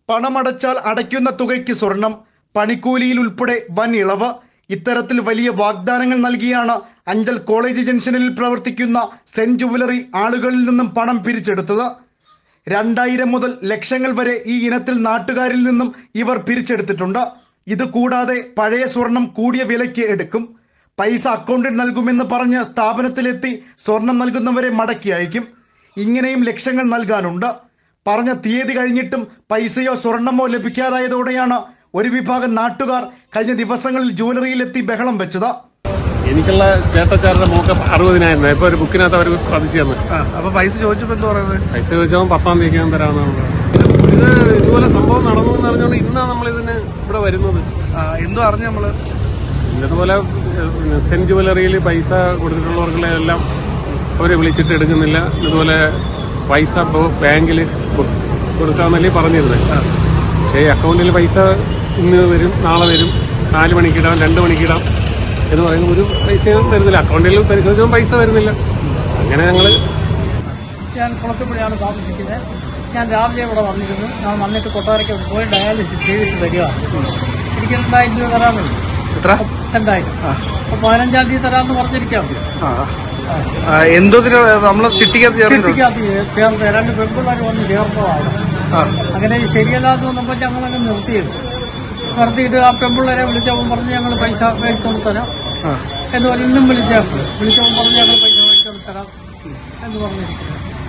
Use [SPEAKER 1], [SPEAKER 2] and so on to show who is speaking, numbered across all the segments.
[SPEAKER 1] പണമടച്ചാൽ അടയ്ക്കുന്ന തുകയ്ക്ക് സ്വർണം പണിക്കൂലിയിൽ ഉൾപ്പെടെ വൻ ഇളവ് ഇത്തരത്തിൽ വലിയ വാഗ്ദാനങ്ങൾ നൽകിയാണ് അഞ്ചൽ കോളേജ് ജംഗ്ഷനിൽ പ്രവർത്തിക്കുന്ന സെന്റ് ജുവലറി ആളുകളിൽ നിന്നും പണം പിരിച്ചെടുത്തത് രണ്ടായിരം മുതൽ ലക്ഷങ്ങൾ വരെ ഈ ഇനത്തിൽ നാട്ടുകാരിൽ നിന്നും ഇവർ പിരിച്ചെടുത്തിട്ടുണ്ട് ഇത് കൂടാതെ പഴയ സ്വർണം കൂടിയ വിലയ്ക്ക് എടുക്കും പൈസ അക്കൗണ്ടിൽ നൽകുമെന്ന് പറഞ്ഞ് സ്ഥാപനത്തിലെത്തി സ്വർണം നൽകുന്നവരെ മടക്കി അയക്കും ഇങ്ങനെയും ലക്ഷങ്ങൾ നൽകാനുണ്ട് പറഞ്ഞ തീയതി കഴിഞ്ഞിട്ടും പൈസയോ സ്വർണമോ ലഭിക്കാതായതോടെയാണ് ഒരു വിഭാഗം നാട്ടുകാർ കഴിഞ്ഞ ദിവസങ്ങളിൽ ജുവലറിയിലെത്തി ബഹളം വെച്ചത്
[SPEAKER 2] എനിക്കുള്ള ചേട്ടച്ചാരുടെ മോക്ക് അറുപതിനായിരം രൂപ ഇപ്പൊ ഒരു ബുക്കിനകത്ത് അവർ പതിച്ചു തന്നു
[SPEAKER 3] ആ അപ്പൊ പൈസ ചോദിച്ചപ്പോ എന്താ പറയുന്നത്
[SPEAKER 2] പൈസ ചോദിച്ചവൻ പത്താം തീയതി ഞാൻ തരാമെന്നാണ് പറഞ്ഞത്. ഇത് ഇതുപോലെ സംഭവം നടന്നു എന്ന് അറിഞ്ഞുകൊണ്ട് ഇന്നാണ് നമ്മൾ ഇതിന് ഇവിടെ വരുന്നത്
[SPEAKER 3] ആ എന്തോ അറിഞ്ഞു നമ്മള്
[SPEAKER 2] ഇന്നതുപോലെ ഏഹ്, സെന്റ് ജുവലറിയിൽ പൈസ കൊടുത്തിട്ടുള്ളവർക്കുള്ള എല്ലാം അവരെ വിളിച്ചിട്ട് എടുക്കുന്നില്ല ഇതുപോലെ പൈസ ഇപ്പോൾ ബാങ്കിൽ കൊടുക്കാമെന്നല്ലേ പറഞ്ഞിരുന്നത്
[SPEAKER 3] ആ.
[SPEAKER 2] പക്ഷേ അക്കൗണ്ടിൽ പൈസ ഇന്ന് വരും നാളെ വരും നാല് മണിക്കിടാം രണ്ട് മണിക്കിടാം എന്ന് പറയുന്ന ഒരു പൈസയും വരുന്നില്ല അക്കൗണ്ടിൽ പരിശോധിച്ചാൽ പൈസ വരുന്നില്ല അങ്ങനെ ഞങ്ങൾ
[SPEAKER 4] ഞാൻ കുളത്തുപുഴയാണ് താമസിക്കുന്നത് ഞാൻ രാവിലെ ഇവിടെ വന്നിരുന്നു ഞാൻ വന്നിട്ട് കൊട്ടാരയ്ക്ക് പോയി ഡയാലിസിസ് ചെയ്തിട്ട് വരിക എനിക്ക് രണ്ടായിരം രൂപ തരാമെന്ന്
[SPEAKER 3] എത്ര
[SPEAKER 4] രണ്ടായിരം
[SPEAKER 3] ആ.
[SPEAKER 4] അപ്പൊ പതിനഞ്ചാം തീയതി തരാമെന്ന് പറഞ്ഞിരിക്കാം
[SPEAKER 3] ആ ആ, എന്തോതിന് നമ്മള് ചിട്ടിക്കകത്ത് ചേർന്നിട്ടുണ്ട്
[SPEAKER 4] ചിട്ടിക്കകത്ത് ചേർത്ത് രണ്ട് പെൺപിള്ളേർ വന്ന് ചേർന്നതാണ്
[SPEAKER 3] ആ
[SPEAKER 4] അങ്ങനെ ഇത് ശരിയല്ലാന്ന് വന്നപ്പോൾ ഞങ്ങളങ്ങ് നിർത്തിയത് നിർത്തിയിട്ട് ആ പെൺപിള്ളേരെ വിളിച്ചവൻ പറഞ്ഞ് ഞങ്ങൾ പൈസ മേടിച്ചോണ്ട് തരാം
[SPEAKER 3] ആ
[SPEAKER 4] എന്ന് പറഞ്ഞ് ഇന്നും വിളിച്ചപ്പോൾ വിളിച്ചവൻ പറഞ്ഞ് ഞങ്ങൾ പൈസ മേടിച്ചോണ്ട് തരാം എന്ന് പറഞ്ഞിരിക്കുന്നു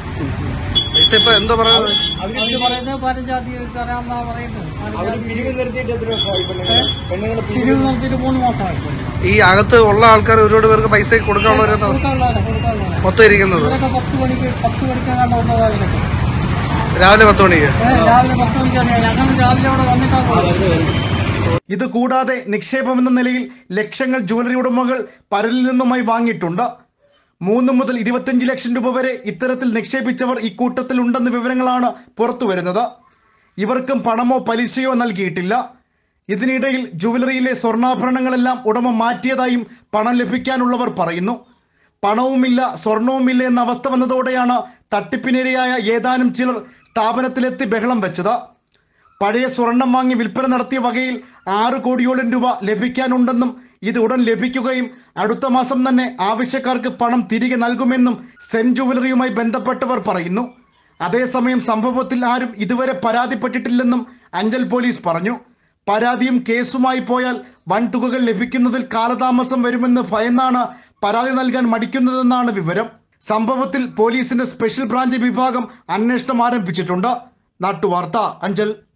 [SPEAKER 3] പൈസ ഇപ്പൊ എന്തോ പറയുന്നത്
[SPEAKER 4] അവര് പറയുന്നത് പതിനഞ്ചാം തീയതി തരാമെന്നാ പറയുന്നത് പതിനഞ്ചാം തീയതി പിരിവ് നിർത്തിയിട്ട് മൂന്ന് മാസമായി
[SPEAKER 3] ഈ അകത്ത് ഉള്ള ആൾക്കാർ ഒരുപാട് പേർക്ക് പൈസ കൊടുക്കാനുള്ളവരുണ്ടോ
[SPEAKER 4] കൊടുക്കാനുള്ളതാണ് കൊടുക്കാനുള്ളതാണ്
[SPEAKER 3] മൊത്തം ഇരിക്കുന്നത്
[SPEAKER 4] ഇവരൊക്കെ പത്ത് മണിക്ക് പത്ത് മണിക്കാണ് വന്നതാ ഇവരൊക്കെ
[SPEAKER 3] രാവിലെ പത്ത് മണിക്ക്
[SPEAKER 4] ഏ, രാവിലെ പത്ത് മണിക്കാണ് ഞങ്ങൾ രാവിലെ അവിടെ വന്നിട്ടാണ് പോയത്
[SPEAKER 1] ഇത് കൂടാതെ നിക്ഷേപമെന്ന നിലയിൽ ലക്ഷങ്ങൾ ജുവലറി ഉടമകൾ പലരിൽ നിന്നുമായി വാങ്ങിയിട്ടുണ്ട് മൂന്ന് മുതൽ ഇരുപത്തിയഞ്ച് ലക്ഷം രൂപ വരെ ഇത്തരത്തിൽ നിക്ഷേപിച്ചവർ ഇക്കൂട്ടത്തിൽ ഉണ്ടെന്ന വിവരങ്ങളാണ് പുറത്തുവരുന്നത് ഇവർക്കും പണമോ പലിശയോ നൽകിയിട്ടില്ല ഇതിനിടയിൽ ജുവലറിയിലെ സ്വർണ്ണാഭരണങ്ങളെല്ലാം ഉടമ മാറ്റിയതായും പണം ലഭിക്കാനുള്ളവർ പറയുന്നു പണവുമില്ല സ്വർണവുമില്ല എന്ന അവസ്ഥ വന്നതോടെയാണ് തട്ടിപ്പിനിരയായ ഏതാനും ചിലർ സ്ഥാപനത്തിലെത്തി ബഹളം വെച്ചത് പഴയ സ്വർണം വാങ്ങി വിൽപ്പന നടത്തിയ വകയിൽ ആറ് കോടിയോളം രൂപ ലഭിക്കാനുണ്ടെന്നും ഇത് ഉടൻ ലഭിക്കുകയും അടുത്ത മാസം തന്നെ ആവശ്യക്കാർക്ക് പണം തിരികെ നൽകുമെന്നും സെന്റ് ജുവലറിയുമായി ബന്ധപ്പെട്ടവർ പറയുന്നു അതേസമയം സംഭവത്തിൽ ആരും ഇതുവരെ പരാതിപ്പെട്ടിട്ടില്ലെന്നും അഞ്ചൽ പോലീസ് പറഞ്ഞു പരാതിയും കേസുമായി പോയാൽ വൻ തുകകൾ ലഭിക്കുന്നതിൽ കാലതാമസം വരുമെന്ന് ഭയന്നാണ് പരാതി നൽകാൻ മടിക്കുന്നതെന്നാണ് വിവരം സംഭവത്തിൽ പോലീസിന്റെ സ്പെഷ്യൽ ബ്രാഞ്ച് വിഭാഗം അന്വേഷണം ആരംഭിച്ചിട്ടുണ്ട് നാട്ടുവാർത്ത അഞ്ചൽ